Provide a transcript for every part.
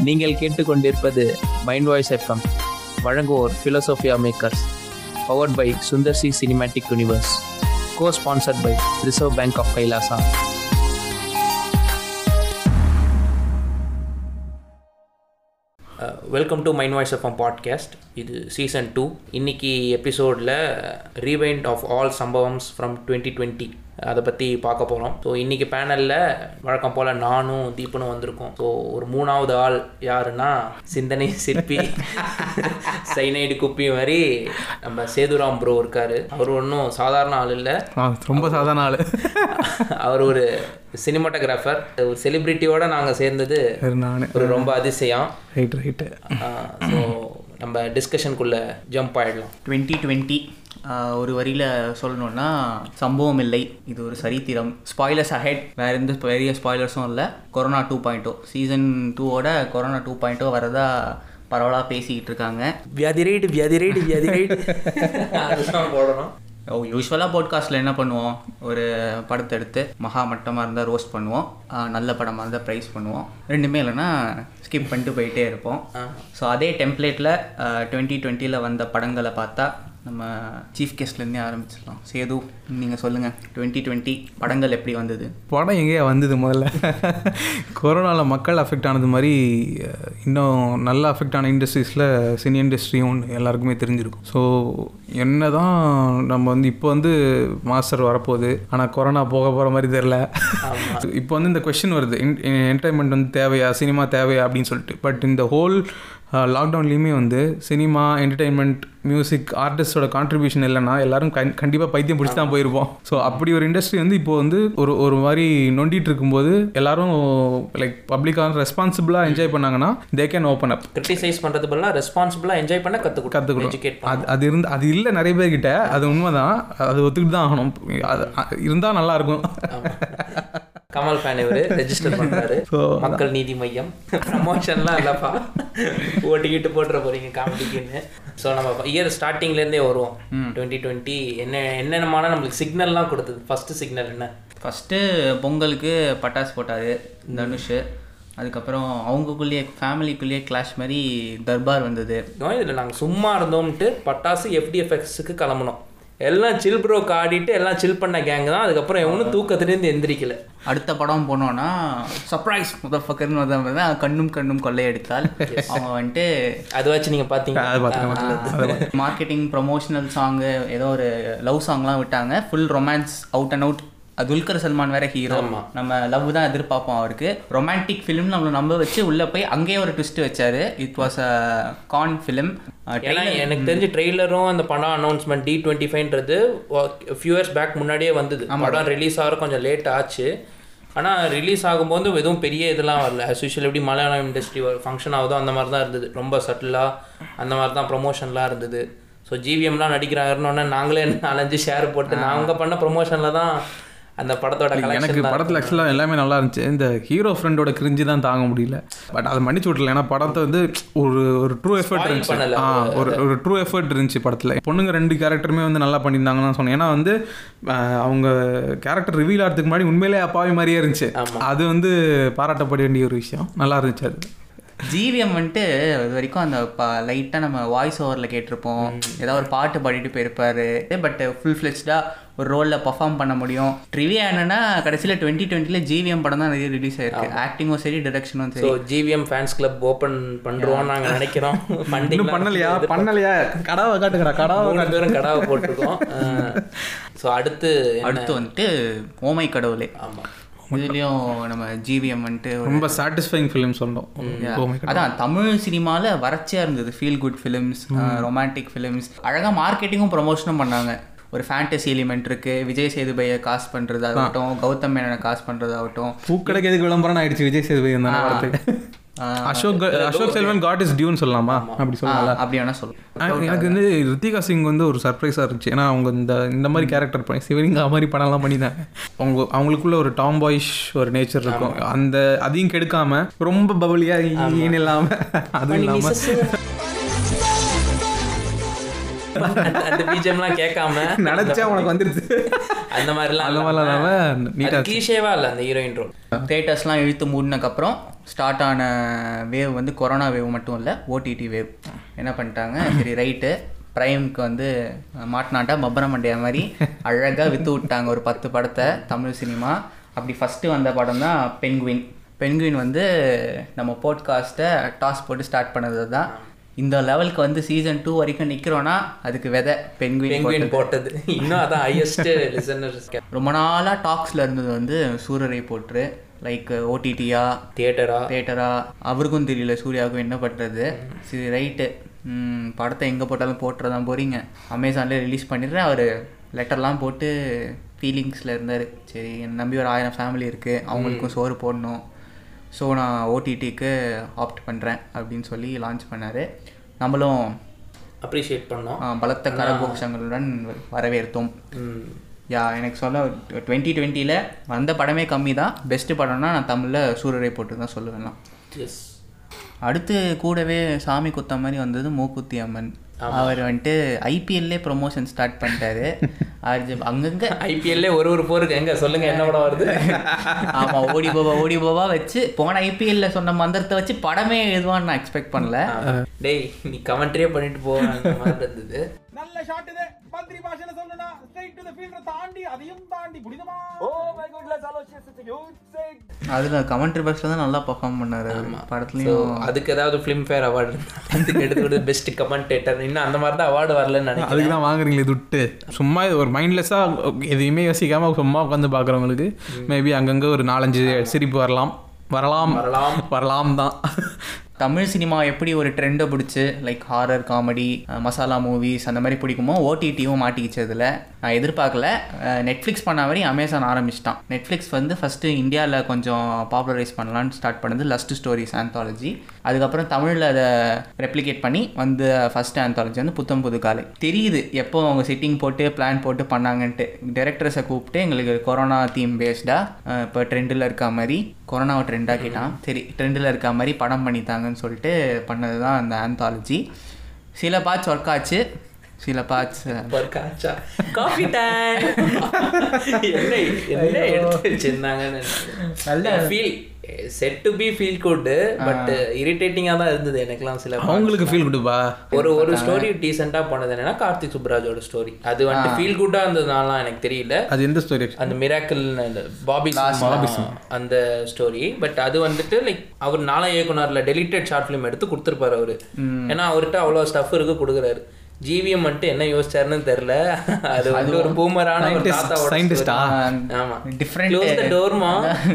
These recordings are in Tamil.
நீங்கள் கேட்டுக்கொண்டிருப்பது மைண்ட் வாய்ஸ் எஃப்எம் வழங்குவோர் philosophia makers powered by Sundar C cinematic universe co sponsored by reserve bank of Kailasa welcome to mind voice FM podcast இது சீசன் டூ இன்னைக்கு எபிசோடில் ரீவைண்ட் ஆஃப் ஆல் சம்பவம்ஸ் ஃப்ரம் டுவெண்ட்டி டுவெண்ட்டி அதை பற்றி பார்க்க போகிறோம் ஸோ இன்றைக்கி பேனலில் வழக்கம் போல் நானும் தீபனும் வந்திருக்கோம் ஸோ ஒரு மூணாவது ஆள் யாருன்னா சிந்தனை சிற்பி சைனைடு குப்பி மாதிரி நம்ம சேதுராம் ப்ரோ இருக்கார் அவர் ஒன்றும் சாதாரண ஆள் இல்லை ஆ ரொம்ப சாதாரண ஆள் அவர் ஒரு சினிமாட்டோகிராஃபர் ஒரு செலிப்ரிட்டியோட நாங்கள் சேர்ந்தது நான் ஒரு ரொம்ப அதிசயம் ரைட் ரைட்டு ஸோ நம்ம டிஸ்கஷனுக்குள்ளே ஜம்ப் ஆயிடலாம் டுவெண்ட்டி டுவெண்ட்டி ஒரு வரியில் சொல்லணும்னா சம்பவம் இல்லை இது ஒரு சரித்திரம் ஸ்பாய்லர்ஸ் அஹெட் வேறு எந்த பெரிய ஸ்பாய்லர்ஸும் இல்லை corona two point two season டூவோட கொரோனா டூ பாயிண்ட் வரதா பரவலாக பேசிக்கிட்டு இருக்காங்க வியாதி ரைடு வியாதி ரைடு வியாதி ரைடு அதுதான் போடணும் ஓ யூஸ்வலாக பாட்காஸ்ட்டில் என்ன பண்ணுவோம் ஒரு படத்தை எடுத்து மகா மட்டமாக இருந்தால் ரோஸ்ட் பண்ணுவோம் ஆஹ் நல்ல படமாக இருந்தால் ப்ரைஸ் பண்ணுவோம் ரெண்டுமே இல்லைன்னா ஸ்கிப் பண்ணிட்டு போயிட்டே இருப்போம் ஸோ அதே டெம்ப்ளேட்டில் டுவெண்ட்டி டுவெண்ட்டியில் வந்த படங்களை பார்த்தா நம்ம சீஃப் கெஸ்ட்லேருந்தே ஆரம்பிச்சிடலாம் சேது நீங்கள் சொல்லுங்கள் டுவெண்ட்டி டுவெண்ட்டி படங்கள் எப்படி வந்தது படம் எங்கேயா வந்தது முதல்ல கொரோனாவில் மக்கள் அஃபெக்ட் ஆனது மாதிரி அஹ், இன்னும் நல்லா அஃபெக்ட் ஆன இண்டஸ்ட்ரீஸில் சினி இண்டஸ்ட்ரியும் எல்லாருக்குமே தெரிஞ்சிருக்கும் ஸோ என்ன தான் நம்ம வந்து இப்போ வந்து மாஸ்டர் வரப்போகுது ஆனால் கொரோனா போக போகிற மாதிரி தெரில இப்போ வந்து இந்த கொஷின் வருது என்டர்டைன்மெண்ட் வந்து தேவையா சினிமா தேவையா அப்படின்னு சொல்லிட்டு பட் இந்த ஹோல் லாக்டவுன்லேயுமே வந்து சினிமா என்டர்டெயின்மெண்ட் மியூசிக் ஆர்டிஸ்டோட கான்ட்ரிபியூஷன் இல்லைன்னா எல்லாரும் கண் கண்டிப்பாக பைத்தியம் பிடிச்சி தான் போயிருப்போம் ஸோ அப்படி ஒரு இண்டஸ்ட்ரி வந்து இப்போ வந்து ஒரு ஒரு மாதிரி நொண்டிட்டு இருக்கும்போது எல்லாரும் லைக் பப்ளிக்காக ரெஸ்பான்சிபிளாக என்ஜாய் பண்ணாங்கன்னா they can open up criticize பண்ணுறது பதிலாக ரெஸ்பான்சிபிளாக என்ஜாய் பண்ண கற்றுக்கணும் கற்றுக்கணும் எஜுகேட் அது அது இருந்து அது இல்லை நிறைய பேர்கிட்ட அது உண்மைதான் அது ஒத்துக்கிட்டு தான் ஆகணும் அது இருந்தால் நல்லாயிருக்கும் கமல் ஃபேன் இவர் ரெஜிஸ்டர் பண்ணுறாரு So, மக்கள் நீதி மையம் ப்ரமோஷன்லாம் இல்லைப்பா ஓட்டிக்கிட்டு போட்டுற போகிறீங்க காமெடிக்குன்னு ஸோ நம்ம இயர் ஸ்டார்டிங்லேருந்தே வருவோம் டுவெண்ட்டி டுவெண்ட்டி என்ன என்னென்னமான நம்மளுக்கு சிக்னல்லாம் கொடுத்தது ஃபஸ்ட்டு சிக்னல் என்ன ஃபஸ்ட்டு பொங்கலுக்கு பட்டாசு போட்டார் தனுஷ் அதுக்கப்புறம் அவங்கக்குள்ளேயே ஃபேமிலிக்குள்ளேயே கிளாஷ் மாதிரி தர்பார் வந்தது இதில் நாங்கள் சும்மா இருந்தோம்ட்டு பட்டாசு எஃப்டிஎஃப்எக்ஸுக்கு கிளம்புனோம் எல்லாம் சில் ப்ரோக்கு ஆடிட்டு எல்லாம் சில் பண்ண கேங் தான் அதுக்கப்புறம் எவனும் தூக்கத்துலேருந்து எந்திரிக்கல அடுத்த படம் போனோன்னா சர்ப்ரைஸ் முதல் ஃபக்கர்னு வந்த தான் கண்ணும் கண்ணும் கொள்ளையடித்தால் அவங்க வந்துட்டு அதை வச்சு நீங்கள் பார்த்தீங்க மார்க்கெட்டிங் ப்ரொமோஷனல் சாங்கு ஏதோ ஒரு லவ் சாங்லாம் விட்டாங்க full romance out and out Dulquer Salmaan வேற ஹீரோ நம்ம லவ் தான் எதிர்பார்ப்போம் அவருக்கு ரொமான்டிக் ஃபிலிம் நம்மளை நம்ப வச்சு உள்ள போய் அங்கேயே ஒரு ட்விஸ்ட் வச்சாரு it was a con film ஏன்னா எனக்கு தெரிஞ்ச ட்ரெய்லரும் அந்த படம் அனௌன்ஸ்மெண்ட் டி டுவெண்ட்டி ஃபைவ்ன்றது ஃபியூ இயர்ஸ் பேக் முன்னாடியே வந்தது படம் ரிலீஸ் ஆகிற கொஞ்சம் லேட் ஆச்சு ஆனால் ரிலீஸ் ஆகும்போது எதுவும் பெரிய இதெல்லாம் வரல as usual எப்படி மலையாளம் இண்டஸ்ட்ரி ஃபங்க்ஷன் ஆகுதோ அந்த மாதிரி தான் இருந்தது ரொம்ப சட்டிலாக அந்த மாதிரி தான் ப்ரொமோஷன்லாம் இருந்தது ஸோ ஜிவிஎம்லாம் நடிக்கிறாருன்னு நாங்களே நாலஞ்சு ஷேர் போட்டு நாங்கள் பண்ண ப்ரொமோஷனில் தான் அந்த படத்தோட எனக்கு கலெக்ஷன் படத்தில் ஆக்சுவலாக எல்லாமே நல்லா இருந்துச்சு இந்த ஹீரோ ஃப்ரெண்டோட கிரிஞ்சு தான் தாங்க முடியல பட் அதை மன்னிச்சு விட்றல ஏன்னா படத்தை வந்து ஒரு ஒரு ட்ரூ எஃபர்ட் இருந்துச்சு பண்ணல ஆ ஒரு ஒரு ட்ரூ எஃபர்ட் இருந்துச்சு படத்தில் பொண்ணுங்க ரெண்டு கேரக்டருமே வந்து நல்லா பண்ணியிருந்தாங்கன்னு தான் சொன்னேன் ஏன்னா வந்து ஆஹ், அவங்க கேரக்டர் ரிவீல் ஆகிறதுக்கு முன்னாடி உண்மையிலே அப்பாவி மாதிரியே இருந்துச்சு அது வந்து பாராட்டப்பட வேண்டிய ஒரு விஷயம் நல்லா இருந்துச்சு அது ஜிவிஎம் வந்துட்டு இது வரைக்கும் அந்த லைட்டாக நம்ம வாய்ஸ் ஓவரில் கேட்டிருப்போம் ஏதாவது ஒரு பாட்டு பாடிட்டு போயிருப்பாரு பட் ஃபுல் ஃப்ளெச்டாக ஒரு ரோலில் பர்ஃபார்ம் பண்ண முடியும் ட்ரிவியா என்னன்னா கடைசியில் டுவெண்ட்டி டுவெண்ட்டியில் ஜிவிஎம் படம் தான் நிறைய ரிலீஸ் ஆயிருக்கு ஆக்டிங்கும் சரி டிரெக்ஷனும் ஸோ சரி ஜிவிஎம் ஃபேன்ஸ் கிளப் ஓப்பன் பண்ணுறோம் நாங்கள் நினைக்கிறோம் ஃபண்டிங் இன்னும் பண்ணலையா பண்ணலையா கடாவை காட்டுக்கடா கடாவை மூணு பேரும் கடாவை போட்டிருக்கோம் ஸோ அடுத்து என்ன? அடுத்து வந்துட்டு ஓமை கடவுளே ஆமா இதுலேயும் நம்ம ஜிவிஎம் வந்துட்டு ஒரு ரொம்ப சாட்டிஸ்ஃபைங் ஃபிலிம் சொன்னோம் Yeah. Oh my God. அதான் தமிழ் சினிமாவில் வறட்சியாக இருந்தது feel good films romantic films அழகாக மார்க்கெட்டிங்கும் ப்ரொமோஷனும் பண்ணாங்க ஒரு ஃபேண்டசி எலிமெண்ட் இருக்கு விஜய் சேதுபதியை காசு பண்ணுறதாகட்டும் கௌதம் மேனனை காசு பண்ணுறதாகட்டும் பூக்கடைக்கு எதுக்கு விளம்பரம் ஆயிடுச்சு விஜய் சேதுபதி அந்த வார்த்தை அசோக் அசோக் செல்வன் காட் இஸ் டியூன்னு சொல்லலாமா அப்படி சொல்லலாம் அப்படி வேணா சொல்லும் எனக்கு வந்து ரித்திகா சிங் வந்து ஒரு சர்ப்ரைஸாக இருந்துச்சு ஏன்னா அவங்க இந்த இந்த மாதிரி கேரக்டர் பண்ணி சிவலிங்கா மாதிரி படம்லாம் பண்ணிட்டாங்க அவங்க அவங்களுக்குள்ள ஒரு டாம் பாய்ஷ் ஒரு நேச்சர் இருக்கும் அந்த அதையும் கெடுக்காம ரொம்ப பபலியாக ஈன் இல்லாமல் அதுவும் இல்லாமல் அந்த- அந்த பிஜிஎம்லாம் கேட்காம நினச்சா உனக்கு வந்துருச்சு அந்த மாதிரிலாம் அந்த மாதிரிலாம் இல்லாமல் நீட்டாக கிளீஷேவா இல்லை அந்த ஹீரோயின் ரோல் தேட்டர்ஸ்லாம் இழுத்து மூடினக்கப்புறம் ஸ்டார்ட் ஆன வேவ் வந்து கொரோனா வேவ் மட்டும் இல்லை ஓடிடி வேவ் என்ன பண்ணிட்டாங்க சரி ரைட்டு ப்ரைம்க்கு வந்து மாட்டினாட்டா பப்பர மண்டையா மாதிரி அழகாக விற்று விட்டாங்க ஒரு பத்து படத்தை தமிழ் சினிமா அப்படி ஃபஸ்ட்டு வந்த படம் தான் பென்குவின் பென்குவின் வந்து நம்ம போட்காஸ்ட்டை டாஸ் போட்டு ஸ்டார்ட் பண்ணது தான் இந்த லெவலுக்கு வந்து சீசன் டூ வரைக்கும் நிற்கிறோன்னா அதுக்கு விதை பென்குவின் பெங்குவின் போட்டது இன்னும் அதான் ஹையஸ்ட் லிசனர்ஸ் ரொம்ப நாளாக டாக்ஸில் இருந்தது வந்து சூரரை போட்டு லைக் ஓடிடியா தியேட்டரா தேட்டரா அவருக்கும் தெரியல சூர்யாவுக்கும் என்ன பண்ணுறது சரி ரைட்டு படத்தை எங்கே போட்டாலும் போட்டுறதான் போகிறீங்க அமேசானில் ரிலீஸ் பண்ணிடுறேன் அவர் லெட்டர்லாம் போட்டு ஃபீலிங்ஸில் இருந்தார் சரி என்னை நம்பி ஒரு ஆயிரம் ஃபேமிலி இருக்குது அவங்களுக்கும் சோறு போடணும் ஸோ நான் ஓடிடிக்கு ஆப்ட் பண்ணுறேன் அப்படின்னு சொல்லி லான்ச் பண்ணார் நம்மளும் அப்ரிஷியேட் பண்ணோம் ஆ, பலத்த கரகோஷங்களுடன் வரவேற்றோம் ம். யா எனக்கு சொல்ல டுவெண்ட்டி டுவெண்ட்டியில் வந்த படமே கம்மி தான் பெஸ்ட்டு படம்னா நான் தமிழில் சூரரை போட்டு தான் சொல்லுவேன்லாம் எஸ் அடுத்து கூடவே சாமி குத்த மாதிரி வந்தது மூக்குத்தி அம்மன் அவர் வந்துட்டு ஐபிஎல்லே ப்ரொமோஷன் ஸ்டார்ட் பண்ணிட்டாரு அர்ஜு அங்கங்கே ஐபிஎல்ல ஒரு ஒரு போருக்கு எங்க சொல்லுங்க என்ன படம் வருது ஆமாம் ஓடி போவா ஓடி போவா வச்சு போன ஐபிஎல்ல சொன்ன மந்திரத்தை வச்சு படமே எழுதுவான்னு நான் எக்ஸ்பெக்ட் பண்ணல டேய் நீ கமெண்ட்ரியே பண்ணிட்டு போ அந்த மாதிரி இருந்தது நல்ல ஷாட் இது மந்திரி பாஷையில சொல்லணும்னா ஸ்ட்ரைட் டு தி ஃபீல்டர் தாண்டி அதையும் தாண்டி புனிதமா oh my goodness Aloysius it's huge சேக் அதில் கமெண்ட்ரி பாக்ஸில் தான் நல்லா பர்ஃபார்ம் பண்ணாரு அவரு. So, படத்துலையும் அதுக்கு ஏதாவது ஃபிலிம் ஃபேர் அவார்டு அதுக்கு எடுத்து பெஸ்ட் கமெண்டேட்டர் இன்னும் அந்த மாதிரி தான் அவார்டு வரலன்னு நினைக்கிறேன் அதுக்கு தான் வாங்குறீங்களே துட்டு சும்மா இது ஒரு மைண்ட்லெஸ்ஸாக எதையுமே யோசிக்காமல் சும்மா உட்காந்து பார்க்குறவங்களுக்கு மேபி அங்கங்கே ஒரு நாலஞ்சு சிரிப்பு வரலாம் வரலாம் வரலாம். வரலாம் தான் தமிழ் சினிமா எப்படி ஒரு ட்ரெண்டை பிடிச்சி like horror comedy masala movies அந்த மாதிரி பிடிக்குமோ ஓடிடியும் மாட்டிக்கிச்சு அதில் நான் எதிர்பார்க்கல நெட்ஃப்ளிக்ஸ் பண்ண வரை அமேசான் ஆரம்பிச்சிட்டான் நெட்ஃப்ளிக்ஸ் வந்து ஃபஸ்ட்டு இந்தியாவில் கொஞ்சம் பாப்புலரைஸ் பண்ணலான்னு ஸ்டார்ட் பண்ணது லஸ்ட் ஸ்டோரிஸ் ஆந்தாலஜி அதுக்கப்புறம் தமிழில் அதை ரெப்ளிகேட் பண்ணி வந்து ஃபஸ்ட் ஆந்தாலஜி வந்து புத்தம் புது காலை தெரியுது எப்போ அவங்க சிட்டிங் போட்டு பிளான் போட்டு பண்ணாங்கன்ட்டு டேரக்டர்ஸை கூப்பிட்டு எங்களுக்கு கொரோனா தீம் பேஸ்டாக இப்போ ட்ரெண்டில் இருக்க மாதிரி கொரோனாவை ட்ரெண்டாக கேட்டான் சரி ட்ரெண்டில் இருக்க மாதிரி படம் பண்ணித்தாங்கன்னு சொல்லிட்டு பண்ணது தான் அந்த ஆந்தாலஜி சில பார்ட்ஸ் ஒர்க் ஆச்சு சில பார்ட்ஸ் ஒர்க் ஆச்சா காஃபி டைம் என்ன என்ன எடுத்து வச்சிருந்தாங்கன்னு நல்ல feel set to be feel good but இரிட்டேட்டிங்காக தான் இருந்தது எனக்குலாம் சில அவங்களுக்கு ஃபீல் கொடுப்பா ஒரு ஒரு ஸ்டோரி டீசெண்டாக போனது என்னன்னா கார்த்திக் சுப்ராஜோட ஸ்டோரி அது வந்துட்டு ஃபீல் குட்டாக இருந்ததுனாலாம் எனக்கு தெரியல அது எந்த ஸ்டோரி அந்த மிராக்கிள் பாபி பாபி அந்த ஸ்டோரி பட் அது வந்துட்டு லைக் அவர் நாளா இயக்குனர்ல டெலிட்டட் ஷார்ட் ஃபிலிம் எடுத்து கொடுத்துருப்பாரு அவரு ஏன்னா அவர்கிட்ட அவ்வளோ ஸ்டஃப் இருக்கு கொடுக்குறாரு ஜிவிஎம் வந்துட்டு என்ன யோசிச்சாருன்னு தெரியல அது வந்து ஒரு பூமரான ஒரு Scientist- தாத்தாவோட scientist ஆ? story. ஆமா Different- க்ளோஸ் த டோர்மா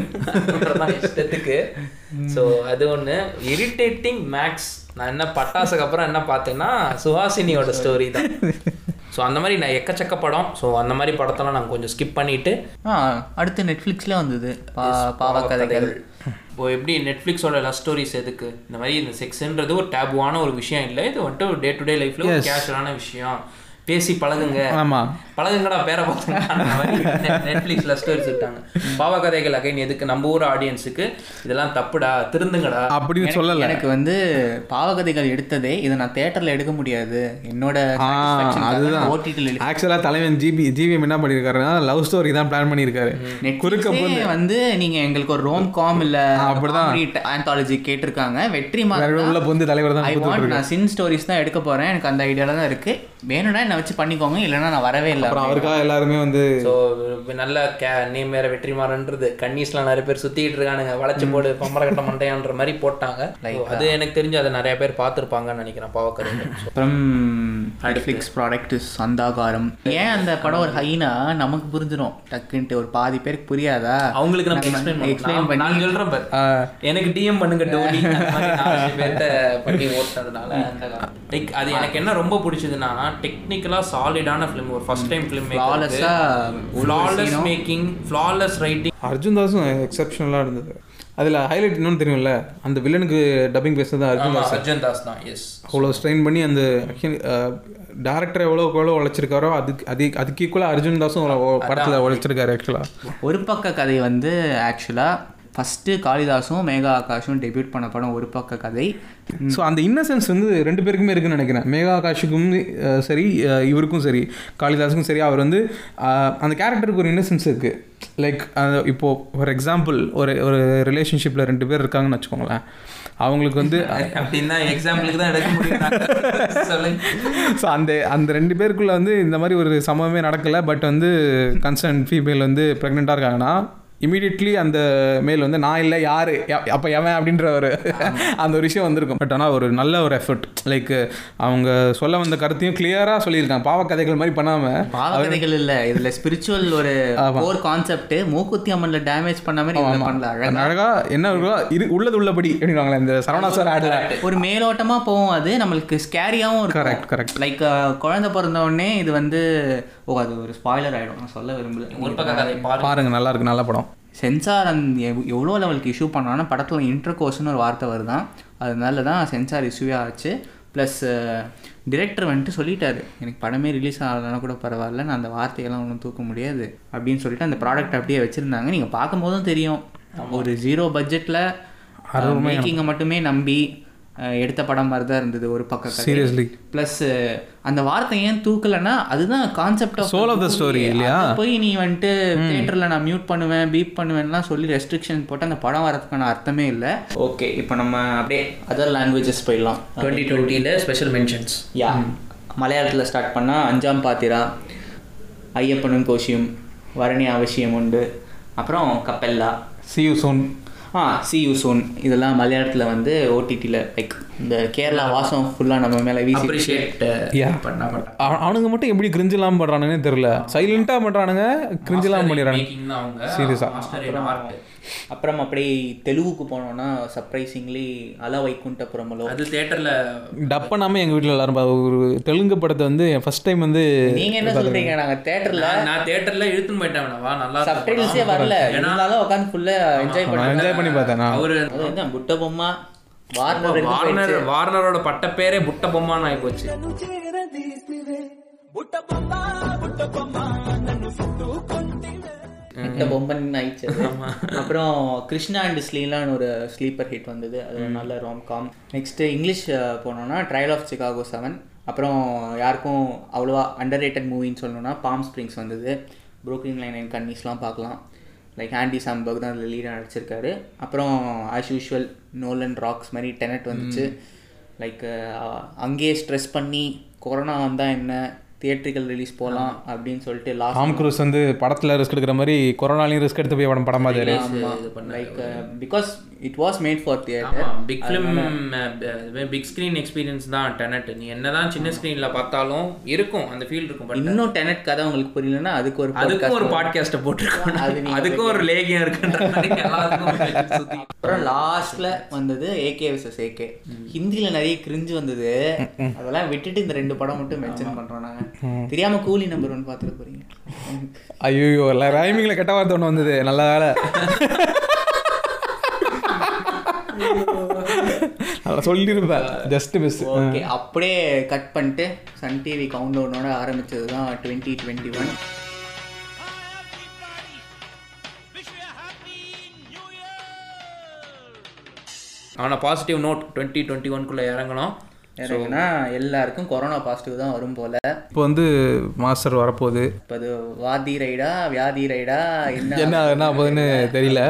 இஷ்டத்துக்கு ஸோ அது ஒன்று இரிட்டேட்டிங் மேக்ஸ் நான் என்ன பட்டாசுக்கு அப்புறம் என்ன பார்த்தேன்னா சுஹாசினியோட ஸ்டோரி தான் ஸோ அந்த மாதிரி நான் எக்கச்சக்க படம் ஸோ அந்த மாதிரி படத்தெல்லாம் நான் கொஞ்சம் ஸ்கிப் பண்ணிட்டு ஆ அடுத்து நெட்ஃப்ளிக்ஸ்லேயே வந்தது பா பாவக்கதைகள் இப்போ எப்படி நெட்ஃப்ளிக்ஸோட லவ் ஸ்டோரிஸ் எதுக்கு இந்த மாதிரி இந்த செக்ஸ்ன்றது ஒரு டேபுவான ஒரு விஷயம் இல்லை இது வந்துட்டு ஒரு டே டு டே லைஃப்ல ஒரு கேஷுவலான விஷயம் பேசி பழகுங்க ஆமாம் பழகுங்கடா பேர பார்த்தீங்க நெட்ஃப்ளிக்ஸ்ல ஸ்டோரிஸ் விட்டாங்க பாவகதைகள் அகைன் எதுக்கு நம்ம ஊர் ஆடியன்ஸுக்கு இதெல்லாம் தப்புடா திருந்துங்கடா அப்படின்னு சொல்லலை எனக்கு வந்து பாவகதைகள் எடுத்ததே இதை நான் தேட்டரில் எடுக்க முடியாது என்னோட ஆ அதுதான் ஓடிடியில் எடுக்க ஆக்சுவலாக தலைவன் ஜிபி ஜிவிஎம் என்ன பண்ணியிருக்காருன்னா லவ் ஸ்டோரி தான் பிளான் பண்ணியிருக்காரு குறுக்க நெட்ஃப்ளிக்ஸே வந்து நீங்க எங்களுக்கு ஒரு ரோம் காம் இல்ல அப்படிதான். ஆந்தாலஜி கேட்டிருக்காங்க வெற்றி வேற உள்ள பொந்து தலைவர் தான் ஐ வாண்ட் நான் சின் ஸ்டோரிஸ் தான் எடுக்க போறேன் எனக்கு அந்த ஐடியால தான் இருக்கு வேணும்னா என்ன வச்சு பண்ணிக்கோங்க இல்லைன்னா நான் வரவே இல்லை அப்புறம் அவருக்காக எல்லாருமே வந்து ஸோ நல்ல கே நேம் வேற வெற்றிமாறன்றது கன்னிஸ்லாம் நிறைய பேர் சுத்திட்டு இருக்கானுங்க வளைச்சு போடு பம்பரக்கட்ட மண்டையான்ற மாதிரி போட்டாங்க So, அது எனக்கு தெரிஞ்சு அதை நிறைய பேர் பார்த்துருப்பாங்கன்னு நினைக்கிறேன் பாவக்கதைகள் So, அப்புறம் நெட்ஃப்ளிக்ஸ் ப்ராடக்ட் சந்தாகாரம் ஏன் அந்த படம் ஒரு ஹைனா நமக்கு புரிஞ்சிடும் டக்குன்ட்டு ஒரு பாதி பேருக்கு புரியாதா அவங்களுக்கு நம்ம நம்ம எக்ஸ்பிளைன் explain பண்ணி நான் பண்ணி- சொல்றேன் பாரு எனக்கு டிஎம் பண்ணுங்க டோனி அந்த மாதிரி நாலு பேர்த்த பண்ணி ஓட்டுனதுனால லைக் அது எனக்கு என்ன ரொம்ப பிடிச்சதுன்னா டெக்னிக்கலா சாலிடான ஃபிலிம் ஒரு ஃபர்ஸ்ட் டைம் ஃபிலிம் Flawless-ஆ flawless making flawless writing Arjun தாஸும் எக்ஸப்ஷனலாக இருந்தது அதில் ஹைலைட் இன்னொன்று தெரியும்ல அந்த வில்லனுக்கு டப்பிங் பேசுறது அர்ஜுன் தாஸ் அர்ஜுன் தாஸ் தான் எஸ் அவ்வளோ ஸ்ட்ரெயின் பண்ணி அந்த டேரக்டர் எவ்வளோக்கு எவ்வளோ உழைச்சிருக்காரோ அதுக்கு அது அதுக்கு ஈக்குவலாக அர்ஜுன் தாஸும் படத்தில் உழைச்சிருக்காரு ஆக்சுவலாக ஒரு பக்க கதை வந்து ஆக்சுவலாக ஃபஸ்ட்டு காளிதாசும் மேகா ஆகாஷும் டெபியூட் பண்ண படம் ஒரு பக்க கதை ஸோ அந்த இன்னசென்ஸ் வந்து ரெண்டு பேருக்குமே இருக்குன்னு நினைக்கிறேன் மேகா ஆகாஷுக்கும் அஹ், சரி அஹ், இவருக்கும் சரி காளிதாஸுக்கும் சரி அவர் வந்து அஹ், அந்த கேரக்டருக்கு ஒரு இன்னசென்ஸ் இருக்குது லைக் இப்போது ஃபார் எக்ஸாம்பிள் ஒரு ஒரு ரிலேஷன்ஷிப்பில் ரெண்டு பேர் இருக்காங்கன்னு வச்சுக்கோங்களேன் அவங்களுக்கு வந்து அப்படின்னா எக்ஸாம்பிளுக்கு தான் எடுக்க முடியும் சொல்லுங்க ஸோ அந்த அந்த ரெண்டு பேருக்குள்ள வந்து இந்த மாதிரி ஒரு சம்பவமே நடக்கலை பட் வந்து கன்சர்ன் ஃபீமேல் வந்து ப்ரெக்னெண்ட்டாக இருக்காங்கன்னா இமீடியட்லி அந்த மேல் வந்து நான் இல்லை யார் அப்போ எவன் அப்படின்ற ஒரு அந்த ஒரு விஷயம் வந்திருக்கும் பட் ஆனால் ஒரு நல்ல ஒரு எஃபர்ட் லைக் அவங்க சொல்ல வந்த கருத்தையும் கிளியராக சொல்லியிருக்காங்க பாவக்கதைகள் மாதிரி பண்ணாமல் பாவகதைகள் இல்ல இதுல ஸ்பிரிச்சுவல் ஒரு கோர் கான்செப்ட் மூக்குத்தி அம்மன்ல டேமேஜ் பண்ண மாதிரி இதுல பண்ணல அழகா அழகா என்ன இருக்கோ இரு உள்ளது உள்ளபடி அப்படின்வாங்களே இந்த சரவணா சார் ஆடல ஒரு மேலோட்டமா போகும் அது நம்மளுக்கு ஸ்கேரியாவும் இருக்கும் Correct, correct. லைக் குழந்தை பிறந்த உடனே இது வந்து ஓ அது ஒரு ஸ்பாய்லர் ஆயிடும் நான் சொல்ல விரும்பல ஒரு பக்க கதை பாருங்க பாருங்க நல்லா இருக்கு நல்ல படம் சென்சார் அந்த எவ்- எவ்வளோ லெவலுக்கு இஷ்யூ பண்ணாங்கன்னா படத்தில் இன்டர்கோர்ஸ்னு ஒரு வார்த்தை வருதான் அதனால தான் சென்சார் இஷ்யூவே ஆச்சு ப்ளஸ் டிரெக்டர் வந்துட்டு சொல்லிட்டாரு எனக்கு படமே ரிலீஸ் ஆகலைன்னா கூட பரவாயில்ல நான் அந்த வார்த்தையெல்லாம் ஒன்றும் தூக்க முடியாது அப்படின்னு சொல்லிட்டு அந்த ப்ராடக்ட் அப்படியே வச்சுருந்தாங்க நீங்கள் பார்க்கும்போதும் தெரியும் ஒரு ஜீரோ பட்ஜெட்டில் மேக்கிங்கை மட்டுமே நம்பி அஹ், எடுத்த படம் மாதிரி தான் இருந்தது ஒரு பக்கம் Seriously. ப்ளஸ் அந்த வார்த்தை ஏன் தூக்கலைன்னா அதுதான் concept Soul of the story இல்லையா? போய் நீ வந்துட்டு தியேட்டரில் நான் மியூட் பண்ணுவேன் பீப் பண்ணுவேன்லாம் சொல்லி ரெஸ்ட்ரிக்ஷன் போட்டு அந்த படம் வரதுக்கான அர்த்தமே இல்லை ஓகே இப்போ நம்ம அப்படியே அதர் லாங்குவேஜஸ் போயிடலாம் டுவெண்ட்டி டுவெண்ட்டியில் ஸ்பெஷல் மென்ஷன்ஸ் யா மலையாளத்தில் ஸ்டார்ட் பண்ணால் அஞ்சாம் பாத்திரா ஐயப்பனும் கோஷியும் வரணி அவசியம் உண்டு அப்புறம் கப்பெல்லா சி யூ சோன் ஆ சி யூ சோன் இதெல்லாம் மலையாளத்தில் வந்து ஓடிடியில் லைக் இந்த கேரளா வாசம் ஃபுல்லாக நம்ம மேலே வீசி அப்ரிஷியேட் Yeah. பண்ண மாட்டேன் அவ- அவனுங்க மட்டும் எப்படி கிரிஞ்செல்லாம் பண்ணுறானுங்கன்னு தெரியல சைலண்ட்டாக பண்ணுறானுங்க கிரிஞ்செல்லாம் பண்ணிடுறானுங்க மேக்கிங் தான் அவங்க Serious ஆ? மாஸ்டர் இன் ஆர்ட் அப்புறம் அப்படி தெலுங்குக்கு போனோம்னா சர்ப்ரைசிங்லி அல வைகுண்டபுரமலோ அது தியேட்டர்ல டப் பண்ணாமல் எங்கள் வீட்டில் எல்லாரும் பா- ஒரு தெலுங்கு படத்தை வந்து ஃபர்ஸ்ட் டைம் வந்து நீங்க என்ன சொல்றீங்க நாங்க தியேட்டர்ல நான் நான் தியேட்டர்ல இழுத்துன்னு போயிட்டேன் வா நல்லா இருக்கு சப்டைட்டில்ஸே படம். வரல ஏன்னா இருந்தாலும் உட்காந்து ஃபுல்லா என்ஜாய் நான் பண்ணேன் என்ஜாய் பண்ணி பார்த்தேன் நான் அவரு அது என்ன புட்ட பொம்மா வார்னர் வார்னர் வார்னரோட பட்ட பேரே புட்ட பொம்மான்னு ஆகி போச்சு புட்ட பொம்மன் ஆயிடுச்சு அது. அப்புறம் கிருஷ்ணா அண்ட் ஸ்லீலான்னு ஒரு ஸ்லீப்பர் ஹிட் வந்தது அது ஒரு நல்ல rom com next English ah, போனோம்னா ட்ரையல் ஆஃப் சிகாகோ செவன் அப்புறம் யாருக்கும் அவ்வளோவா அண்டர் ரேட்டட் மூவின்னு சொல்லணும்னா பாம் ஸ்ப்ரிங்ஸ் வந்தது ப்ரோக்லின் லைன் அண்ட் கன்னிஸ்லாம் பார்க்கலாம் லைக் ஆண்டி சாம்பர்க் தான் அதில் லீடாக நடிச்சிருக்காரு அப்புறம் ஆஸ் யூஷுவல் நோலன் ராக்ஸ் மாதிரி டெனட் வந்துச்சு லைக் அங்கேயே ஸ்ட்ரெஸ் பண்ணி கொரோனா வந்தால் என்ன தியேட்ரிக்கல் ரிலீஸ் போகலாம் அப்படின்னு சொல்லிட்டு லாஸ்ட் டாம் க்ரூஸ் வந்து படத்தில் ரிஸ்க் எடுக்கிற மாதிரி கொரோனாலையும் ரிஸ்க் எடுத்து போய் படம் படம் பார்த்தாரு like because it was made for ஆமா theatre big film big screen experience தான் டெனட் நீ என்னதான் சின்ன ஸ்கிரீன்ல பார்த்தாலும் இருக்கும் அந்த ஃபீல் இருக்கும் பட் இன்னும் டெனட் கதை உங்களுக்கு புரியலன்னா அதுக்கு ஒரு அதுக்கும் ஒரு podcast பாட்காஸ்ட்டை போட்டிருக்கோம் அது நீங்க அதுக்கும் ஒரு லேகியம் இருக்குன்ற மாதிரி எல்லாருக்கும் சுத்தி அப்புறம் லாஸ்ட்ல வந்தது ஏகே விசஸ் ஏகே ஹிந்தில நிறைய கிரிஞ்சு வந்தது அதெல்லாம் விட்டுட்டு இந்த ரெண்டு படம் மட்டும் மென்ஷன் பண்றோம் நாங்க தெரியாம கூலி நம்பர் ஒன் பார்த்துட்டு போறீங்க ஐயோ இல்லை ரைமிங்கில் கெட்ட வார்த்தை ஒன்று வந்தது நல்ல வேலை அதை சொல்லியிருப்பேன் ஜஸ்ட் மிஸ் ஓகே அப்படியே கட் பண்ணிட்டு சன் டிவி கவுண்ட் டவுனோட ஆரம்பிச்சது தான் டுவெண்ட்டி டுவெண்ட்டி ஒன் ஆனால் பாசிட்டிவ் நோட் டுவெண்ட்டி டுவெண்ட்டி ஒன்குள்ளே இறங்கணும் எனக்குன்னா எல்லாருக்கும் கொரோனா பாசிட்டிவ் தான் வரும் போல இப்போ வந்து மாஸ்டர் வரப்போகுது இப்போ அது வாதி ரைடா வியாதி ரைடா என்ன என்ன என்ன போகுதுன்னு தெரியல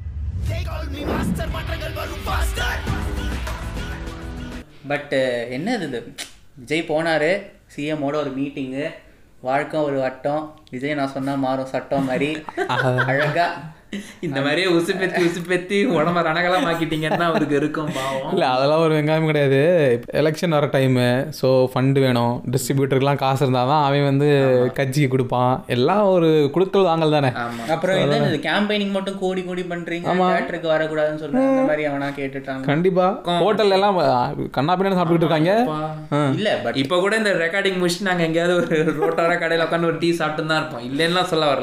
பட் என்ன இது விஜய் போனாரு சிஎம்மோட ஒரு மீட்டிங்கு வாழ்க்கை ஒரு வட்டம் விஜய் நான் சொன்னா மாறும் சட்டம் மாதிரி அழகா இந்த மாதிரியே உசுப்பெத்தி உசுப்பெத்தி உடம்ப ரணகலாம் ஆக்கிட்டீங்கன்னா அவருக்கு இருக்கும் பாவம் இல்லை அதெல்லாம் ஒரு வெங்காயம் கிடையாது எலெக்ஷன் வர டைமு ஸோ ஃபண்டு வேணும் டிஸ்ட்ரிபியூட்டருக்குலாம் காசு இருந்தால் தான் அவன் வந்து கட்சிக்கு கொடுப்பான் எல்லாம் ஒரு கொடுக்கல் வாங்கல் தானே அப்புறம் என்ன இது கேம்பெயினிங் மட்டும் கூடி கூடி பண்றீங்க தேட்டருக்கு வரக்கூடாதுன்னு சொல்றாங்க அந்த மாதிரி அவனா கேட்டுட்டாங்க கண்டிப்பாக ஹோட்டல்ல எல்லாம் கண்ணா பின்னாடி சாப்பிட்டுட்டு இருக்காங்க ஆ. இல்ல பட் இப்போ கூட இந்த ரெக்கார்டிங் முடிச்சுட்டு நாங்கள் எங்கேயாவது ஒரு ரோட்டோர கடையில் உட்காந்து ஒரு டீ சாப்பிட்டு தான் இருப்போம் இல்லைன்னா சொல்ல வரல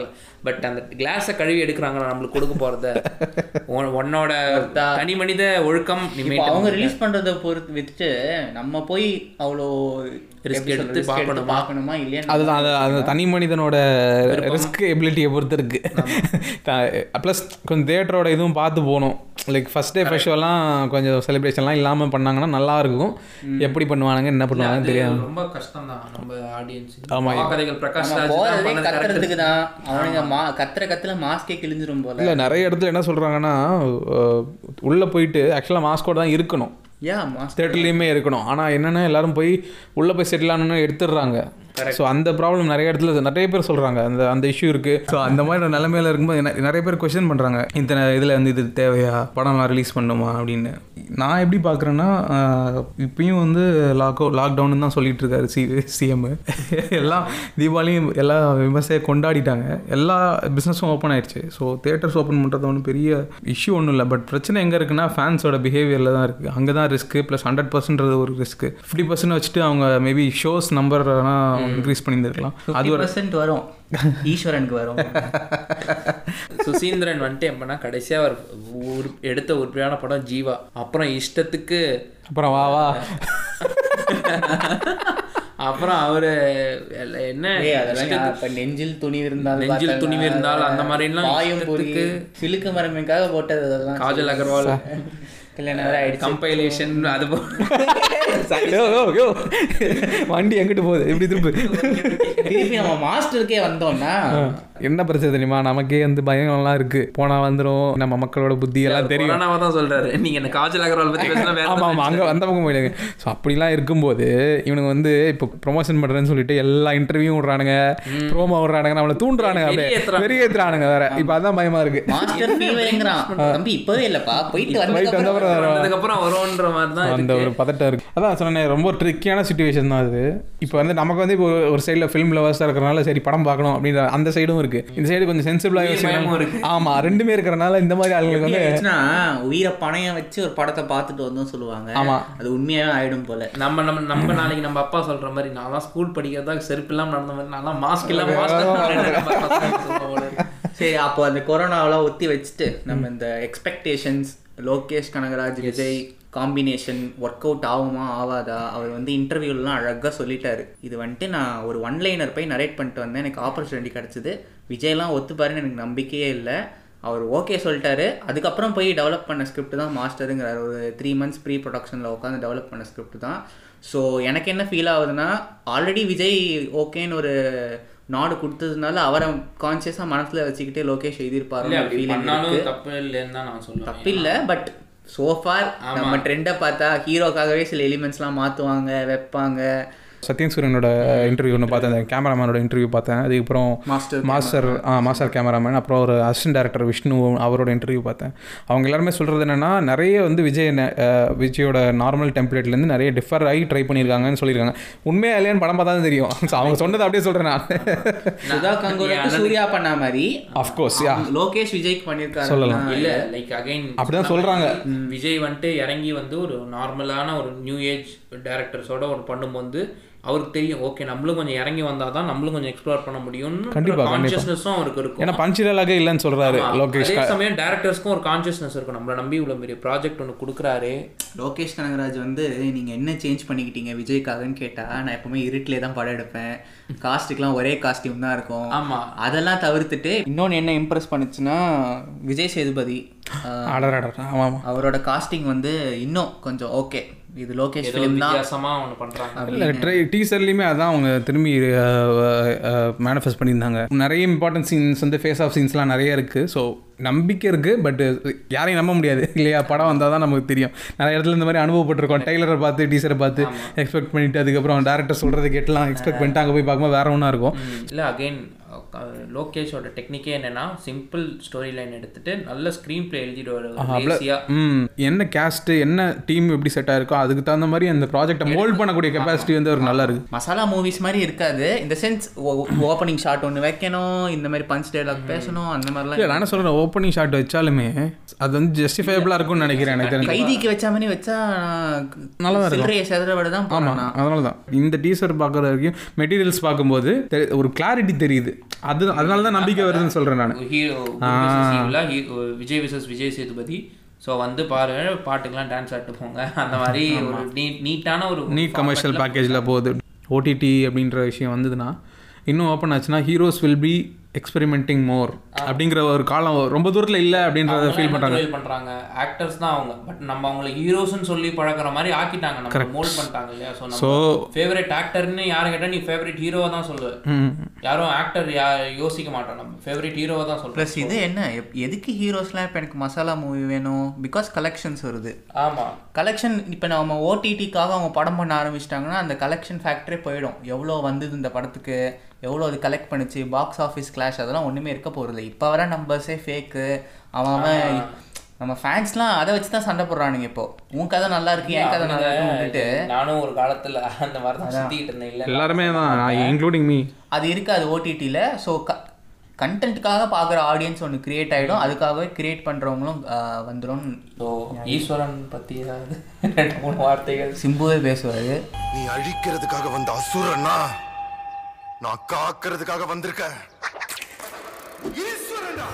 பட் அந்த கிளாஸை கழுவி எடுக்கிறாங்களா நம்மளுக்கு கொடுக்க போறத உன்- உன்னோட தனி மனித ஒழுக்கம் நீ இப்போ maintain அவங்க பண்ணு. ரிலீஸ் பண்றத பொறுத்து வச்சுட்டு நம்ம போய் அவ்வளோ Risk எப்படி எடுத்து சொல்றது, risk பார்க்கணுமா? பார்க்கணுமா இல்லையா அதுதான் அது அந்த தனி மனிதனோட ரிஸ்க் எபிலிட்டியை பொறுத்து இருக்கு ப்ளஸ் கொஞ்சம் தேட்டரோட இதுவும் பார்த்து போகணும் லைக் ஃபர்ஸ்ட் டே ஃபெஸ்டிவல்லாம் கொஞ்சம் செலிப்ரேஷன்லாம் இல்லாமல் பண்ணாங்கன்னா நல்லா இருக்கும் எப்படி பண்ணுவானுங்க என்ன பண்ணுவாங்கன்னு அது தெரியாது ரொம்ப கஷ்டம் தான் நம்ம ஆடியன்ஸ் ஆமா. கதைகள் பிரகாஷ் நம்ம ராஜ் தான் போறதே பண்ணது correct. கத்துறதுக்கு தான் அவனுங்க மா கத்துற கத்துல மாஸ்கே கிழிஞ்சிரும் போல இல்லை நிறைய இடத்துல என்ன சொல்கிறாங்கன்னா உள்ளே போயிட்டு ஆக்சுவலாக மாஸ்கோட தான் இருக்கணும் யா மாஸ்க் தேட்டர்லேயுமே இருக்கணும் ஆனால் என்னென்னா எல்லாரும் போய் உள்ளே போய் செட்டில் ஆனோன்னு எடுத்துடுறாங்க ஸோ அந்த ப்ராப்ளம் நிறைய இடத்துல நிறைய பேர் சொல்கிறாங்க அந்த அந்த இஷ்யூ இருக்குது ஸோ அந்த மாதிரி நிலைமையில இருக்கும்போது நெ- நிறைய பேர் கொஸ்டின் பண்ணுறாங்க இந்த இதில் வந்து இது தேவையா படம்லாம் ரிலீஸ் பண்ணுமா அப்படின்னு நான் எப்படி பார்க்குறேன்னா இப்பயும் வந்து லாக் லாக்டவுன் தான் சொல்லிட்டு இருக்காரு சி சிஎம் எல்லாம் தீபாவளியும் எல்லா விமர்சையை கொண்டாடிட்டாங்க எல்லா பிஸ்னஸும் ஓப்பன் ஆயிடுச்சு ஸோ தேட்டர்ஸ் ஓப்பன் பண்ணுறது ஒன்றும் பெரிய இஷ்யூ ஒன்றும் இல்லை பட் பிரச்சனை எங்கே இருக்குன்னா ஃபேன்ஸோட பிஹேவியரில் தான் இருக்குது அங்கே தான் ரிஸ்க்கு ப்ளஸ் ஹண்ட்ரட் பர்சன்ட்றது ஒரு ரிஸ்க்கு ஃபிஃப்டி பர்சன்ட் வச்சுட்டு அவங்க மேபி ஷோஸ் நம்பர் இன்க்ரீஸ் பண்ணியிருந்திருக்கலாம் அது ஒரு பர்சன்ட் வரும் ஈஸ்வரனுக்கு வரும் சுசீந்திரன் வந்துட்டு எப்படின்னா கடைசியா அவர் உரு எடுத்த உருப்படியான படம் ஜீவா அப்புறம் இஷ்டத்துக்கு அப்புறம் வா வா அப்புறம் அவரு எல்ல- என்ன ஏய், அதெல்லாம் யா- இப்ப நெஞ்சில் துணிவு இருந்தால் நெஞ்சில் பார்த்தா- துணிவு இருந்தால் அந்த மாதிரிலாம் பாயும் பொறி இஷ்டத்துக்கு சிலுக்கு மரமைக்காக போட்டது அதெல்லாம் காஜல் அகர்வால் கல்யாணம் வேற ஆயிடுச்சு கம்பைலேஷன் அது போ- யோ, யோ, யோ. வண்டி எங்கிட்டு போகுது இப்படி திருப்பு திருப்பி நம்ம மாஸ்டருக்கே வந்தோம்னா என்ன பிரச்சனை தெரியுமா நமக்கே வந்து பயம்லாம் இருக்கு போனா வந்துரும் நம்ம மக்களோட புத்தி எல்லாம் தெரியும் கொரோனாவை தான் சொல்றாரு நீங்க என்ன காஜல் அகர்வால் பத்தி பேசினா வேற ஆமா ஆமா அங்க அந்த பக்கம் போயிடுங்க ஸோ அப்படிலாம் இருக்கும்போது இவனுங்க வந்து இப்போ ப்ரொமோஷன் பண்றேன்னு சொல்லிட்டு எல்லா இன்டர்வியூ விடுறானுங்க ப்ரோமோ விடுறானுங்க நம்மளை தூண்டுறானுங்க அப்படியே வெறியேத்துறானுங்க. வெறியேத்துறானுங்க வேற இப்போ அதான் பயமா இருக்கு மாஸ்டர் ஃபீவருங்கிறான் தம்பி இப்பவே இல்லப்பா போயிட்டு போயிட்டு வந்து வந்தப்புறம் வர- வந்ததுக்கப்புறம் வரும்ன்ற மாதிரி தான் அந்த இருக்கு ஒரு பதட்டம் இருக்கு அதான் சொன்னேன் ரொம்ப ட்ரிக்கியான சுச்சுவேஷன் தான் அது இப்போ வந்து நமக்கு வந்து இப்போ ஒரு சைடில் ஃபிலிம் லவர்ஸாக இருக்கிறனால சரி படம் பார்க்கணும் அப்படின்ற அந்த சைடும் இருக்கு இந்த சைடு கொஞ்சம் சென்சிபிளாக உயிர் பயமும் யோசிக்கணும் இருக்கு. ஆமா ரெண்டுமே இருக்கிறனால இந்த மாதிரி ஆளுங்களுக்கு வந்து ஆச்சுன்னா உயிரை பணையம் வச்சு ஒரு படத்தை பார்த்துட்டு வந்தோம் சொல்லுவாங்க ஆமா. அது உண்மையாவே ஆயிடும் போல நம்ம நம்ம நம்ம நாளைக்கு நம்ம அப்பா சொல்ற மாதிரி நான்லாம் ஸ்கூல் படிக்கிறதா செருப்பு இல்லாம நடந்த மாதிரி நான்லாம் மாஸ்க் இல்லாம மாஸ்க் சரி அப்போ அந்த கொரோனாவெல்லாம் ஒத்தி வச்சுட்டு நம்ம இந்த expectations Lokesh Kanagaraj Vijay combination work out ஆகுமா ஆகாதா அவர் வந்து இன்டர்வியூலாம் அழகாக சொல்லிட்டாரு இது வந்துட்டு நான் ஒரு ஒன் லைனர் போய் நரேட் பண்ணிட்டு வந்தேன் எனக்கு ஆப்பர்ச்சுனிட்டி கிடச்சிது விஜய்லாம் ஒத்துப்பாருன்னு எனக்கு நம்பிக்கையே இல்லை அவர் ஓகே சொல்லிட்டாரு அதுக்கப்புறம் போய் டெவலப் பண்ண ஸ்கிரிப்ட் தான் மாஸ்டருங்கிறார் ஒரு த்ரீ மந்த்ஸ் ப்ரீ ப்ரொடக்ஷனில் உட்காந்து டெவலப் பண்ண ஸ்கிரிப்ட் தான் ஸோ எனக்கு என்ன ஃபீல் ஆகுதுன்னா ஆல்ரெடி விஜய் ஓகேன்னு ஒரு நாடு கொடுத்ததுனால அவரை கான்சியஸாக மனசில் வச்சுக்கிட்டே லோகேஷ் எழுதியிருப்பாரு இல்ல அப்படி பண்ணாலும் தப்பு இல்லைன்னு தான் நான் சொல்லுவேன் தப்பு இல்லை பட் சோஃபார் நம்ம ட்ரெண்டை பார்த்தா ஹீரோக்காகவே சில எலிமெண்ட்ஸ்லாம் மாற்றுவாங்க வைப்பாங்க சத்யன் சூரியனோட இன்டர்வியூ ஒன்று பார்த்தேன் அந்த கேமராமேனோட இன்டர்வியூ பார்த்தேன் அதுக்கப்புறம் மாஸ்டர் மாஸ்டர் ஆ மாஸ்டர் கேமராமேன் அப்புறம் ஒரு அசிஸ்டன்ட் டேரக்டர் விஷ்ணு அவரோட இன்டர்வியூ பார்த்தேன் அவங்க எல்லாருமே சொல்கிறது என்னென்னா நிறைய வந்து விஜய் ந- அஹ் விஜயோட நார்மல் டெம்ப்ளேட்லேருந்து நிறைய டிஃபர் ஆகி ட்ரை பண்ணியிருக்காங்கன்னு சொல்லியிருக்காங்க உண்மையா இல்லையான்னு படம் பார்த்தா தான் தெரியும் So அவங்க சொன்னதை அப்படியே சொல்கிறேன் நான் சுதா கங்குலுக்கு சூர்யா பண்ண மாதிரி அஃப்கோர்ஸ் யா லோகேஷ் விஜய்க்கு பண்ணியிருக்காரு சொல்லலாம். இல்ல லைக் அகைன் அப்படிதான் சொல்றாங்க. விஜய் வந்துட்டு இறங்கி வந்து ஒரு நார்மலான ஒரு நியூ ஏஜ் டேரக்டர்ஸோட ஒரு பண்ணும்போது அவருக்கு தெரியும் ஓகே நம்மளும் கொஞ்சம் இறங்கி வந்தாதான் தான் நம்மளும் கொஞ்சம் எக்ஸ்ப்ளோர் பண்ண முடியும் கண்டிப்பா, கண்டிப்பா. கான்சியஸ்னஸும் அவருக்கு இருக்கும் ஏன்னா பஞ்சிலாக இல்லைன்னு சொல்கிறாரு ஆமா. லோகேஷ் அதே சமயம் டேரக்டர்ஸ்க்கும் ஒரு கான்சியஸ்னஸ் இருக்கும் நம்மள நம்பி இவ்வளவு பெரிய ப்ராஜெக்ட் ஒன்று கொடுக்குறாரு லோகேஷ் கனகராஜ் வந்து நீங்க என்ன சேஞ்ச் பண்ணிக்கிட்டீங்க விஜய்க்காகன்னு கேட்டா நான் எப்பவுமே இருட்டிலே தான் படம் எடுப்பேன் காஸ்ட்டுக்கெல்லாம் ஒரே காஸ்டியூம் தான் இருக்கும் ஆமா அதெல்லாம் தவிர்த்துட்டு இன்னொன்று என்ன இம்ப்ரெஸ் பண்ணுச்சுன்னா விஜய் சேதுபதி ஆஹ், ஆடர் ஆடர் ஆமாம் ஆமாம் அவரோட காஸ்டிங் வந்து இன்னும் கொஞ்சம் ஓகே இது லோகேஷ் ஏதோ ஃபிலிம் தான் வித்தியாசமா ஒன்று பண்றாங்க இல்லை ட்ரை டீசர்லையுமே அதான் அவங்க திரும்பி மேனிஃபெஸ்ட் பண்ணியிருந்தாங்க நிறைய இம்பார்ட்டன்ட் சீன்ஸ் வந்து ஃபேஸ் ஆஃப் சீன்ஸ்லாம் நிறைய இருக்குது ஸோ நம்பிக்கை இருக்குது பட் யாரையும் நம்ப முடியாது இல்லையா படம் வந்தால் தான் நமக்கு தெரியும் நிறைய இடத்துல இந்த மாதிரி அனுபவப்பட்டிருக்கோம் டெய்லரை பார்த்து டீசரை பார்த்து எக்ஸ்பெக்ட் பண்ணிட்டு அதுக்கப்புறம் டேரக்டர் சொல்கிறது கேட்டலாம் எக்ஸ்பெக்ட் பண்ணிட்டு அங்கே போய் பார்க்கும்போது வேற ஒன்றா இருக்கும் இல்லை அகைன் லோகேஷோட டெக்னிக்கே என்னன்னா சிம்பிள் ஸ்டோரி லைன் எடுத்துட்டு நல்ல ஸ்க்ரீன் பிளே எழுதிடுவாரு ஈஸியா ம் என்ன கேஸ்ட்டு என்ன டீம் எப்படி செட் ஆயிருக்கோ அதுக்கு தகுந்த மாதிரி அந்த ப்ராஜெக்டை மோல்ட் பண்ணக்கூடிய கெப்பாசிட்டி வந்து அவருக்கு நல்லா இருக்கு மசாலா மூவிஸ் மாதிரி இருக்காது இந்த சென்ஸ் ஓப்பனிங் ஷாட் ஒன்று வைக்கணும் இந்த மாதிரி பஞ்ச் டைலாக் பேசணும் அந்த மாதிரிலாம் இல்லை நான் என்ன சொல்கிறேன் ஓப்பனிங் ஷாட் வச்சாலுமே அது வந்து ஜஸ்டிஃபைபிளாக இருக்கும்னு நினைக்கிறேன் எனக்கு தெரிஞ்சு கைதிக்கு வச்ச மாதிரி வச்சா நல்லா தான் இருக்கும். சில்லறையை செதற விட தான் ஆமாம் போனா அதனால தான் இந்த டீசர் பார்க்குற வரைக்கும் மெட்டீரியல்ஸ் பார்க்கும்போது தெரி- ஒரு கிளாரிட்டி தெரியுது அது அதனால தான் நம்பிக்கை வருதுன்னு சொல்கிறேன் நான் hero Vijay versus Vijay Sethupathi so வந்து பாரு பாட்டுக்கெல்லாம் டான்ஸ் ஆட்டு போங்க அந்த மாதிரி ஒரு நீட் நீட்டான ஒரு நீட் கமர்ஷியல் பேக்கேஜில் போகுது ஓடிடி அப்படின்ற விஷயம் வந்ததுன்னா இன்னும் ஓப்பன் ஆச்சுன்னா heroes will be experimenting more அப்படிங்கிற ஒரு காலம் ரொம்ப தூரத்தில் இல்லை அப்படின்றத ஃபீல் பண்ணுறாங்க ஃபீல் பண்றாங்க ஆக்டர்ஸ் தான் அவங்க பட் நம்ம அவங்கள ஹீரோஸ்னு சொல்லி பழகுற மாதிரி ஆக்கிட்டாங்க நம்ம மோல்ட் பண்ணிட்டாங்க இல்லையா ஸோ ஸோ நம்ம ஃபேவரட் ஆக்டர்னு யாரும் கேட்டா நீ ஃபேவரட் ஹீரோவை தான் சொல்லுவேன் யாரும் ஆக்டர் யா யோசிக்க மாட்டோம் நம்ம ஃபேவரட் ஹீரோவை தான் சொல்றோம் ப்ளஸ் இது என்ன எப்- எதுக்கு ஹீரோஸ்லாம் இப்போ எனக்கு மசாலா மூவி வேணும் பிகாஸ் கலெக்ஷன்ஸ் வருது ஆமா கலெக்ஷன் இப்போ நம்ம ஓடிடிக்காக அவங்க படம் பண்ண ஆரம்பிச்சிட்டாங்கன்னா அந்த கலெக்ஷன் ஃபேக்டரே போயிடும் எவ்வளோ வந்தது இந்த படத்துக்கு எவ்வளோ அது கலெக்ட் பண்ணுச்சு பாக்ஸ் ஆஃபீஸ் கிளாஷ் அதெல்லாம் ஒன்றுமே இருக்க போகிறது இப்போ வர நம்பர்ஸே ஃபேக்கு அவன் அவன் நம்ம ஃபேன்ஸ்லாம் அதை வச்சு தான் சண்டை போடுறானுங்க இப்போ உன் கதை நல்லா இருக்கு என் கதை நல்லா இருக்குன்னு விட்டுட்டு நானும் ஒரு காலத்துல அந்த மாதிரி தான் சுத்திட்டு இருந்தேன் இல்ல எல்லாருமே தான் இன்க்ளூடிங் மீ அது இருக்காது ஓடிடியில் ஸோ க கண்டென்ட்டுக்காக பார்க்குற ஆடியன்ஸ் ஒன்று கிரியேட் ஆகிடும் அதுக்காகவே கிரியேட் பண்ணுறவங்களும் வந்துடும் ஸோ ஈஸ்வரன் பத்தி ஏதாவது ரெண்டு மூணு வார்த்தைகள் சிம்புவே பேசுவார் நீ அழிக்கிறதுக்காக வந்த அசுரனா நான் காக்கிறதுக்காக வந்திருக்கேன் ஈஸ்வரன்டா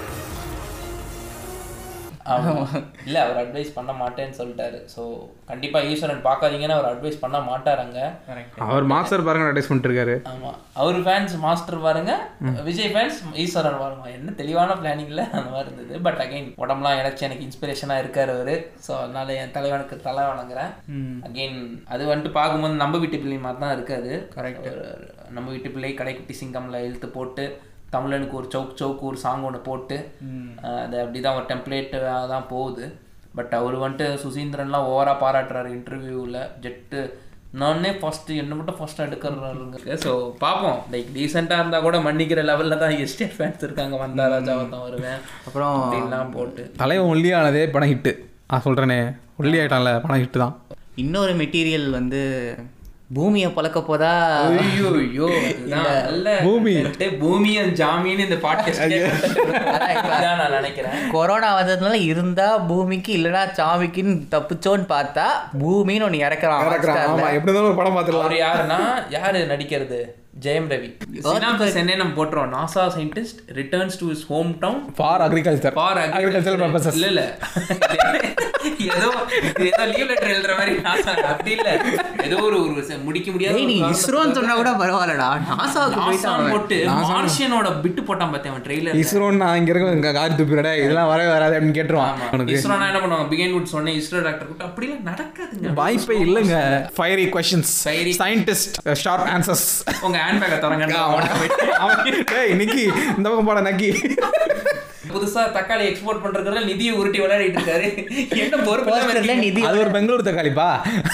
ஆமா. இல்ல அவர் அட்வைஸ் பண்ண மாட்டேன்னு சொல்லிட்டாரு ஸோ கண்டிப்பா ஈஸ்வரன் பார்க்காதீங்கன்னு அவர் அட்வைஸ் பண்ண மாட்டாருங்க அவர் மாஸ்டர் பாருங்க அட்வைஸ் பண்ணிருக்காரு ஆமா அவர் ஃபேன்ஸ் மாஸ்டர் பாருங்க விஜய் ஃபேன்ஸ் ஈஸ்வரன் பாருங்க என்ன தெளிவான பிளானிங்ல அந்த மாதிரி இருந்தது பட் அகைன் உடம்புலாம் இழைச்சி எனக்கு இன்ஸ்பிரேஷனா இருக்காரு அவரு ஸோ அதனால என் தலைவனுக்கு தலை வணங்குறேன் அகைன் அது வந்துட்டு பார்க்கும்போது நம்ம வீட்டு பிள்ளை மாதிரி தான் இருக்காது கரெக்ட் நம்ம வீட்டு பிள்ளை கடைக்குட்டி சிங்கம்ல இழுத்து போட்டு தமிழனுக்கு ஒரு சவுக் சவுக் ஒரு சாங் ஒன்று போட்டு அஹ் அது அப்படிதான் ஒரு டெம்ப்ளேட்டாக தான் போகுது பட் அவர் வந்துட்டு சுசீந்திரன்லாம் ஓவராக பாராட்டுறாரு இன்டர்வியூவில் ஜெட்டு நானே ஃபஸ்ட்டு என்ன மட்டும் ஃபஸ்ட் எடுக்கிறாருங்க ஸோ பார்ப்போம் லைக் ரீசெண்டாக இருந்தால் கூட மன்னிக்கிற லெவலில் தான் எஸ்டேட் ஃபேன்ஸ் இருக்காங்க வந்தா ராஜாவை தான் வருவேன் அப்புறம் அப்படின்லாம் போட்டு தலைவன் ஒல்லியானதே படம் ஹிட்டு நான் சொல்கிறேனே ஒல்லி ஆயிட்டான்ல படம் ஹிட்டு தான் இன்னொரு மெட்டீரியல் வந்து பூமியை பழக்க போதா ஐயோ ஐயோ அதுதான் நல்ல பூமி. content. பூமியும் ஜாமின்னு இந்த பாட்டு அதான் நான் நினைக்கிறேன் கொரோனா வந்ததுனால இருந்தா பூமிக்கு இல்லைனா சாமிக்குன்னு தப்பிச்சோன்னு பார்த்தா பூமின்னு ஒன்று இறக்குறான் ஆமா Hotstarல. எப்படி இருந்தாலும் ஒரு படம் பார்த்துடலாம் அவர் யாருன்னா யாரு நடிக்கிறது ஜெயம் ரவி சினாப்சிஸ் என்ன நம்ம போட்டுறோம் NASA scientist returns to his home town for agriculture for agriculture purposes இல்ல இல்ல ஏதோ ஏதோ லீவ் லெட்டர் எழுதுற மாதிரி NASA அப்படி இல்ல ஏதோ ஒரு ஒரு ச- முடிக்க முடியாத டேய், நீ ஒரு இஸ்ரோன்னு சொன்னா கூட பரவாயில்லடா நாசாவுக்கு போயிட்டு நாசான்னு அவன் போட்டு மார்ஷியனோட பிட்டு போட்டான் பார்த்தேன் அவன் ட்ரெய்லர் இஸ்ரோன்னு நான் இங்க இருக்க இங்க கார் துப்பிடா இதெல்லாம் வரவே வராது அப்படின்னு கேட்டுருவான் உனக்கு இஸ்ரோனா என்ன பண்ணுவாங்க பிகைன் வுட் சொன்னேன் இஸ்ரோ டாக்டர் கூட்ட அப்படிலாம் நடக்காதுங்க வாய்ப்பே இல்லைங்க fiery questions Fiery- scientist sharp answers உங்க ஹேண்ட்பேக்கை திறங்க டேய் நிக்கி இந்த பக்கம் போட நக்கி புதுசா தக்காளி எக்ஸ்போர்ட் பண்றதுல நிதியை உருட்டி விளையாடிட்டு இருக்காரு என்ன பொறுப்பு இல்லாம போஸ்டர்ல இருக்கீங்க? நிதி அது ஒரு பெங்களூர் தக்காளிப்பா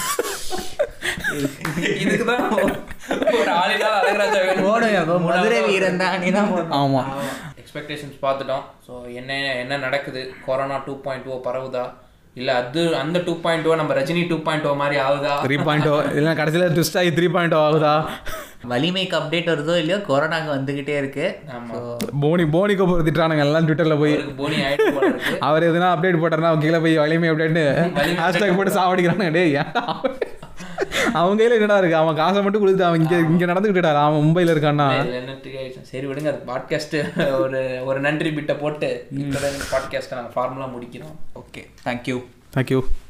இதுக்குதான் ஒரு ஆளில்லாத அழகராஜா வேணும். போடுங்க அப்போ மதுரை வீரன் தான் நீ தான் போடணும். ஆமா எக்ஸ்பெக்டேஷன்ஸ் பார்த்துட்டோம் ஸோ என்ன என்ன நடக்குது கொரோனா டூ பாயிண்ட் ஓ பரவுதா இல்லை அது அந்த டூ பாயிண்ட் ஓ நம்ம ரஜினி டூ பாயிண்ட் ஓ மாதிரி ஆகுதா த்ரீ பாயிண்ட் ஓ இல்லை கடைசியில் ட்விஸ்ட் ஆகி த்ரீ பாயிண்ட் ஓ ஆகுதா வலிமைக்கு அப்டேட் வருதோ இல்லையோ கொரோனாக்கு வந்துகிட்டே இருக்கு ஆமா போனி போனி கபூர் திட்டுறானுங்க எல்லாம் ட்விட்டரில் போய் அவருக்கு போனி ஆயிட்டு போல இருக்கு அவர் எதுனா அப்டேட் போட்டார்னா அவங்க கீழே போய் வலிமை அப்டேட்னு வலிமை ஹேஷ்டாக் போட்டு சாவடிக்கிறானுங்க டேய் ஏன்டா அவன் கையில் என்னடா இருக்கு அவன் காசை மட்டும் கொடுத்து அவன் இங்கே இங்கே நடந்துக்கிட்டாரு அவன் மும்பையில் இருக்கான்னா இதுல என்ன trick ஆயிடுச்சு? சரி விடுங்க அது பாட்காஸ்ட் ஒரு ஒரு நன்றி பிட்டை போட்டு பாட்காஸ்ட்டை நாங்கள் ஃபார்முலா முடிக்கிறோம் ஓகே தேங்க்யூ தேங்க்யூ